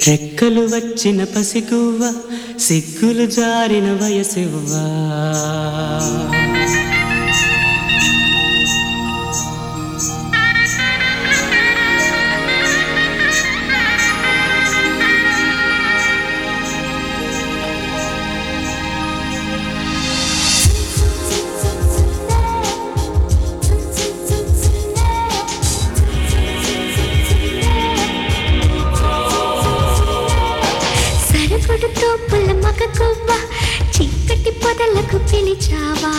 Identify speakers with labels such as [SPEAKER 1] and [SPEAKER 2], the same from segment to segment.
[SPEAKER 1] రెక్కలు వచ్చిన పసిగువ్వ సిగ్గులు జారిన వయసివ్వా
[SPEAKER 2] సరుగుడుతో పుల్ల మగ కొవ్వ చీకటి పొదలకు పిలిచావా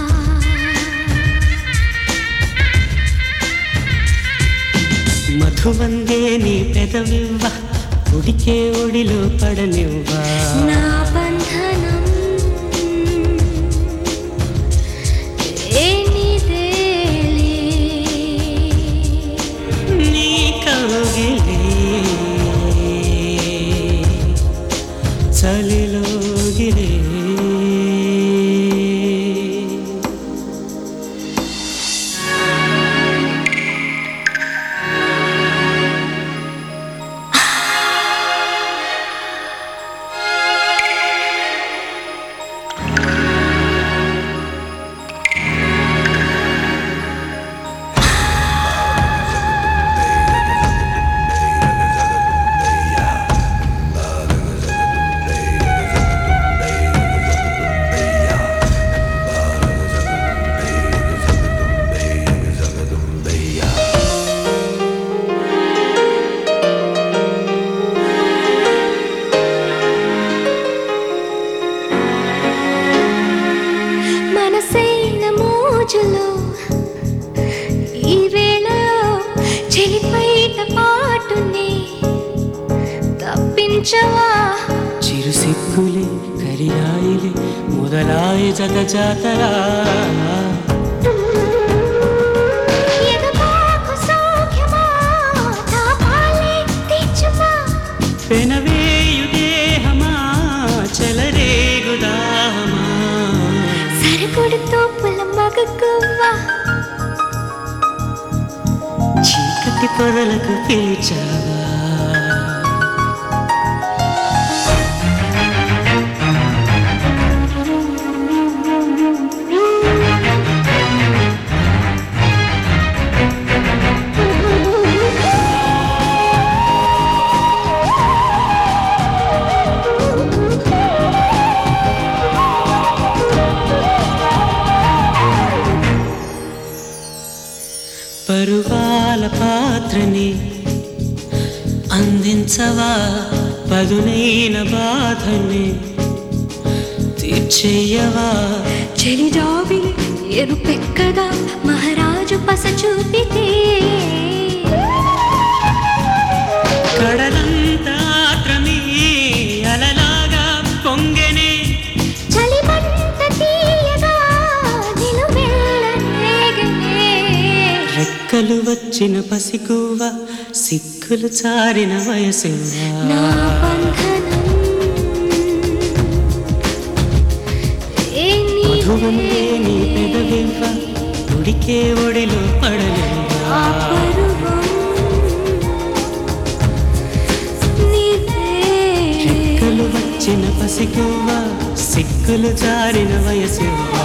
[SPEAKER 1] మధువందే నీ పెదవివ్వ ఉడికే ఒడిలో పడనివ్వా
[SPEAKER 2] నా బంధనం ఏ నీదేలే.
[SPEAKER 1] నీ కౌగిలే చలిలోగిలే
[SPEAKER 2] మనసైన మోజులో ఈ వేళలో చెలిపైట పాటుని తప్పించవా
[SPEAKER 1] చిరు సిగ్గులే కరియాయిలే మొదలాయి జగ జాతరా
[SPEAKER 2] ఎగబాకు సౌఖ్యమా తాపాలే తీర్చుమా
[SPEAKER 1] పెనవేయు దేహమా చెలరేగుదాహమా
[SPEAKER 2] సరకుడుతో పుల మగకువ్వా
[SPEAKER 1] చీకటి పొదలకు పిలిచావా పరువాల పాత్రని అందించవా పదునైన బాధని తీర్చేయవా
[SPEAKER 2] చెలిరావి ఎరుపెక్కగా మహారాజు పస చూపితే
[SPEAKER 1] కడలంతా ఆత్రమే అలలాగా పొంగెనే
[SPEAKER 2] చలిమంట తీయగా నిలువెల్లరేగనే.
[SPEAKER 1] రెక్కలు వచ్చిన పసిగువ్వ సిక్కులు చారిన వయసువ్వా
[SPEAKER 2] నా బంధనం ఏ
[SPEAKER 1] మధువందే నీ
[SPEAKER 2] నీవే.
[SPEAKER 1] పెదవివ్వ ఉడికే ఒడిలో పడలేవా
[SPEAKER 2] ఆ పరువం నీవే.
[SPEAKER 1] రెక్కలు వచ్చిన పసిగువ్వ సిక్కులు జారిన వయసువ్వా